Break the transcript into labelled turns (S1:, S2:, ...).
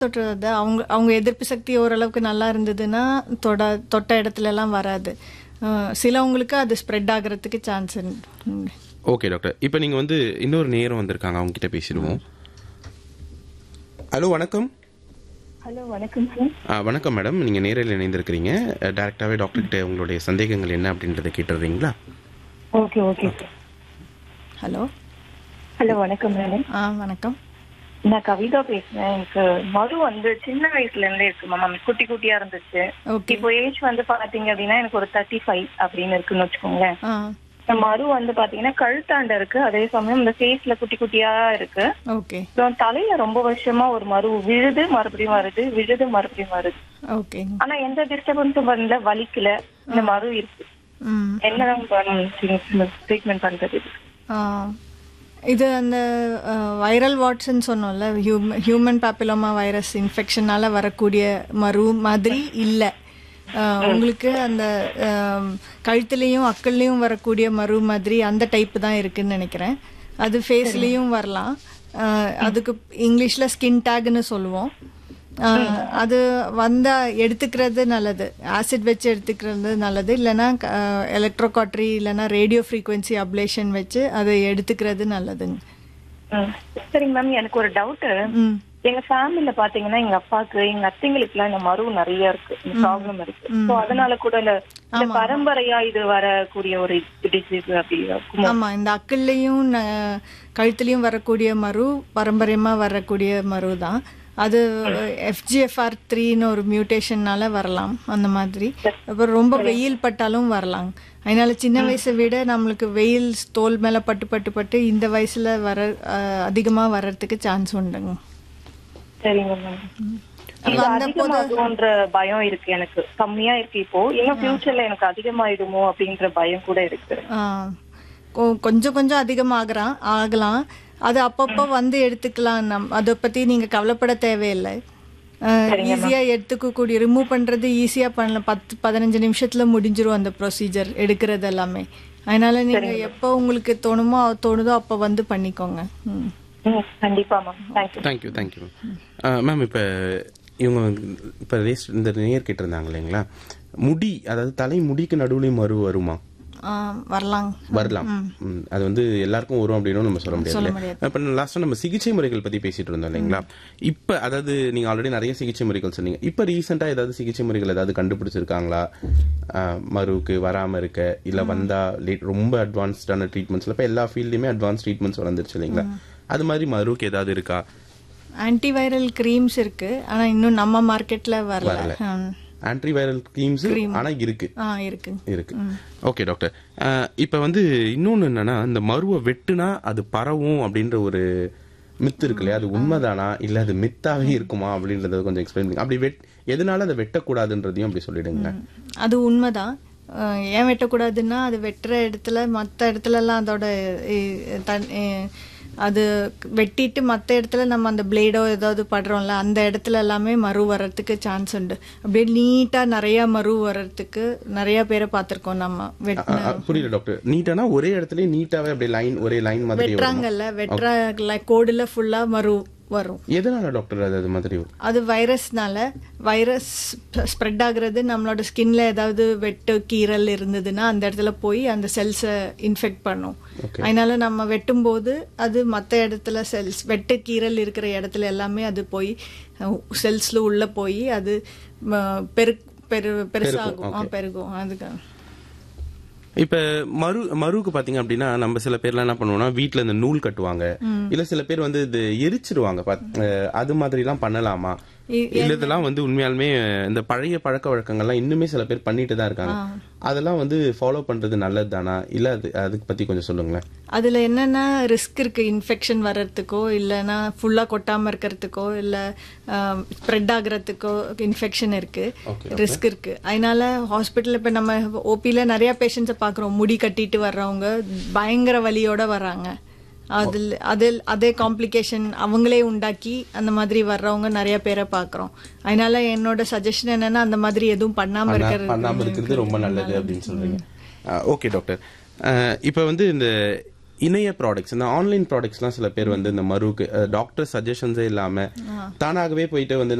S1: தொட்டுறது அவங்க அவங்க எதிர்ப்பு சக்தி ஓரளவுக்கு நல்லா இருந்ததுன்னா தொட தொட்ட இடத்துல எல்லாம் வராது அஹ் சிலவங்களுக்கு அது ஸ்ப்ரெட் ஆகிறதுக்கு சான்ஸ் உண்டு
S2: ஓகே டாக்டர் இப்போ நீங்க வந்து இன்னொரு நேரம் வந்திருக்காங்க அவங்க கிட்ட பேசிடுவோம் ஹலோ வணக்கம்
S3: ஹலோ வணக்கம் சார்
S2: ஆ, வணக்கம் மேடம் நீங்க நேரில் இணைந்திருக்கிறீங்க டேரக்டாவே டாக்டர் கிட்ட உங்களுடைய சந்தேகங்கள் என்ன அப்படின்றத கேட்டுறீங்களா
S3: okay okay sir
S1: hello
S3: hello வணக்கம் மேடம்
S1: ஆ வணக்கம்
S3: நான் கவிதா பேசுறேன் எனக்கு மது வந்து சின்ன வயசுல இருந்தே இருக்கு மேம் குட்டி குட்டியா இருந்துச்சு
S1: ஓகே
S3: இப்போ ஏஜ் வந்து பாத்தீங்க அப்படின்னா எனக்கு ஒரு தேர்ட்டி ஃபைவ் அப்படின்னு இருக்குன்னு வச்சுக்கோங்களேன்
S1: ஆ
S3: இந்த மறு வந்து பாத்தீங்கன்னா கழுத்தாண்ட இருக்கு அதே சமயம் இந்த ஃபேஸ்ல குட்டி குட்டியா இருக்கு
S1: ஓகே
S3: அப்புறம் தலையில ரொம்ப வருஷமா ஒரு மறு விழுது மறுபடியும் வருது விழுது மறுபடியும் வருது
S1: ஓகே
S3: ஆனா எந்த டிஸ்டர்பன்ஸும் வரல வலிக்கல இந்த மறு இருக்கு
S1: ம்
S3: என்னதான் ட்ரீட்மெண்ட் பண்றது இதுக்கு?
S1: ஆ, இது அந்த வைரல் வாட்ஸ்ன்னு சொன்னோம்ல ஹியூமன் பாப்பிலோமா வைரஸ் இன்ஃபெக்ஷனால வரக்கூடிய மரு மாதிரி இல்லை உங்களுக்கு அந்த ஆம், கழுத்துலேயும் அக்கல்லையும் வரக்கூடிய மரு மாதிரி அந்த டைப்பு தான் இருக்குன்னு நினைக்கிறேன் அது ஃபேஸ்லேயும் வரலாம் ஆ, அதுக்கு இங்கிலீஷில் ஸ்கின் டேக்னு சொல்லுவோம் ஆஹ் அது வந்தா எடுத்துக்கிறது நல்லது ஆசிட் வச்சு எடுத்துக்கிறது நல்லது இல்லைன்னா எலக்ட்ரோகாட்ரி இல்லைன்னா ரேடியோ ஃப்ரீக்வன்சி அப்ளேஷன் வச்சு அதை எடுத்துக்கிறது நல்லதுங்க
S3: ம். சரிங்க மேம் எனக்கு ஒரு டவுட்
S1: ம்
S3: எங்க ஃபேமிலில பாத்தீங்கன்னா எங்க அப்பாக்கு எங்க அத்தைங்களுக்கு எல்லாம் இந்த மருவு நிறைய இருக்கு இந்த ப்ராப்ளம் இருக்கு சோ அதனால கூட இந்த இந்த பரம்பரையா இது வரக்கூடிய ஒரு டிசீஸ் அப்படி இருக்குமோ
S1: ஆமா இந்த அக்கல்லையும் ந- கழுத்துலயும் வரக்கூடிய மரு பாரம்பரியமா வரக்கூடிய மரு தான் அது எஃப்ஜிஎஃப்ஆர் த்ரீன்னு ஒரு மியூட்டேஷன்னால வரலாம் அந்த மாதிரி அப்புறம் ரொம்ப வெயில் பட்டாலும் வரலாம் அதனால சின்ன வயசை விட நம்மளுக்கு வெயில் தோல் மேல பட்டு பட்டு பட்டு இந்த வயசுல வர அஹ், அதிகமா வர்றதுக்கு சான்ஸ் உண்டுங்க
S3: சரிங்க மேம் இது அதிகமாகும்ன்ற பயம் இருக்கு எனக்கு கம்மியா இருக்கு இப்போ இன்னும் ஃபியூச்சர்ல எனக்கு அதிகமாயிடுமோ அப்படின்ற பயம் கூட இருக்கு
S1: ஆ, கொ- கொஞ்சம் கொஞ்சம் அதிகமாகறான் ஆகலாம் அது அப்பப்போ வந்து எடுத்துக்கலாம் நம் அதை பத்தி நீங்க கவலைப்பட தேவையில்லை ஈஸியா எடுத்துக்கக்கூடிய ரிமூவ் பண்றது ஈஸியா பண்ணலாம் பத்து பதினஞ்சு நிமிஷத்துல முடிஞ்சிரும் அந்த ப்ரொசீஜர் எடுக்கிறது எல்லாமே அதனால நீங்க எப்போ உங்களுக்கு தோணுமோ தோணுதோ அப்போ வந்து பண்ணிக்கோங்க ம்.
S3: ம், கண்டிப்பா ma'am thank you
S2: thank you thank you ma'am இப்போ இவங்க இப்போ ரேஸ் இந்த நேர் கேட்டிருந்தாங்க இல்லைங்களா முடி அதாவது தலை முடிக்கு நடுவுலையும் மறு வருமா
S1: ஆ, வரலாம்
S2: வரலாம் ம், அது வந்து எல்லாருக்கும் வரும் அப்படின்னு நம்ம சொல்ல முடியாது
S1: முடியாது.
S2: இப்போ லாஸ்ட்டாக நம்ம சிகிச்சை முறைகள் பத்தி பேசிட்டு இருந்தோம் இல்லைங்களா இப்போ அதாவது நீங்க ஆல்ரெடி நிறைய சிகிச்சை முறைகள் சொன்னீங்க இப்போ ரீசெண்டாக ஏதாவது சிகிச்சை முறைகள் ஏதாவது கண்டுபிடிச்சிருக்காங்களா ஆஹ், மருவுக்கு வராம இருக்க இல்ல வந்தா late- ரொம்ப அட்வான்ஸ்டான ட்ரீட்மெண்ட்ஸ்ல இப்போ எல்லா ஃபீல்ட்லயுமே அட்வான்ஸ் ட்ரீட்மெண்ட்ஸ் வளர்ந்துருச்சு இல்லைங்களா அது மாதிரி மருவுக்கு ஏதாவது இருக்கா
S1: ஆன்டிவைரல் க்ரீம்ஸ் இருக்கு ஆனா இன்னும் நம்ம மார்க்கெட்ல வரல
S2: வரல.
S1: ம்.
S2: ஆன்டிவைரல் கிரீம்ஸ் ஆனா இருக்கு
S1: ஆ இருக்கு
S2: இருக்கு ஓகே டாக்டர் அஹ், இப்ப வந்து இன்னொன்னு என்னன்னா இந்த மருவை வெட்டுனா அது பரவும் அப்படின்ற ஒரு மித்து இருக்கு இல்லையா அது உண்மைதானா இல்ல அது மித்தாவே இருக்குமா அப்படின்றத கொஞ்சம் எக்ஸ்பிளைன் பண்ணுங்க அப்படி வெட் எதனால அதை வெட்டக்கூடாதுன்றதையும் அப்படி சொல்லிடுங்க
S1: அது உண்மைதான் அஹ் ஏன் வெட்டக்கூடாதுன்னா அது வெட்டுற இடத்துல மற்ற இடத்துலலாம் அதோட இ- தன்- இ- அது வெட்டிட்டு மற்ற இடத்துல நம்ம அந்த பிளேடோ ஏதாவது படுறோம்ல அந்த இடத்துல எல்லாமே மறு வர்றதுக்கு சான்ஸ் உண்டு அப்படியே நீட்டாக நிறைய மறு வர்றதுக்கு நிறைய பேரை பார்த்துருக்கோம் நம்ம வெட்
S2: அஹ், அஹ், புரியல டாக்டர் நீட்டானா ஒரே இடத்துலயே நீட்டாவே அப்படியே லைன் ஒரே லைன் மாதிரி வரும்
S1: வெட்டுறாங்கல்ல வெட்டுற கோடுல ஃபுல்லாக மறு வரும்
S2: எதனால டாக்டர் அது அது மாதிரி வரும்
S1: அது வைரஸ்னால வைரஸ் ஸ்ப்ரெட் ஆகுறது நம்மளோட ஸ்கின்ல ஏதாவது வெட்டு கீறல் இருந்ததுன்னா அந்த இடத்துல போய் அந்த செல்ஸை இன்ஃபெக்ட் பண்ணும் அதனால நம்ம வெட்டும்போது அது மற்ற இடத்துல செல்ஸ் வெட்டு கீறல் இருக்கிற இடத்துல எல்லாமே அது போய் செல்ஸ்ல உள்ள போய் அது ம, பெரு பெரு பெருசாகும் ஆ, பெருகும் அதுக்கு
S2: இப்ப மரு மருவுக்கு பாத்தீங்க அப்படின்னா நம்ம சில பேர்லாம் என்ன பண்ணுவோம்னா வீட்ல இந்த நூல் கட்டுவாங்க இல்ல சில பேர் வந்து இது எரிச்சிருவாங்க பாத்- அஹ், அது மாதிரி எல்லாம் பண்ணலாமா
S1: இ-
S2: இல்ல இதெல்லாம் வந்து உண்மையாலுமே இந்த பழைய பழக்க வழக்கங்கள்லாம் இன்னுமே சில பேர் பண்ணிட்டு தான் இருக்காங்க அதெல்லாம் வந்து ஃபாலோ பண்றது நல்லது தானா இல்ல அது அதுக்கு பத்தி கொஞ்சம் சொல்லுங்களேன்
S1: அதுல என்னென்ன ரிஸ்க் இருக்கு இன்ஃபெக்ஷன் வர்றதுக்கோ இல்லைன்னா ஃபுல்லா கொட்டாம இருக்கிறதுக்கோ இல்ல ஸ்ப்ரெட் ஆகுறதுக்கோ இன்ஃபெக்ஷன் இருக்கு ரிஸ்க் இருக்கு அதனால ஹாஸ்பிட்டல் இப்ப நம்ம ஓபில நிறைய பேஷண்ட்ஸை பாக்குறோம் முடி கட்டிட்டு வர்றவங்க பயங்கர வலியோட வர்றாங்க அதில் அதில் அதே காம்ப்ளிகேஷன் அவங்களே உண்டாக்கி அந்த மாதிரி வர்றவங்க நிறைய பேரை பார்க்குறோம் அதனால என்னோட சஜஷன் என்னன்னா அந்த மாதிரி எதுவும் பண்ணாம இருக்கிறது
S2: பண்ணாம இருக்கிறது ரொம்ப நல்லது அப்படின்னு சொல்றீங்க ஓகே டாக்டர் அஹ், இப்ப வந்து இந்த இணைய ப்ராடக்ட்ஸ் இந்த ஆன்லைன் ப்ராடக்ட்ஸ்லாம் சில பேர் வந்து இந்த மருவுக்கு டாக்டர் சஜஷன்ஸே இல்லாம தானாகவே போயிட்டு வந்து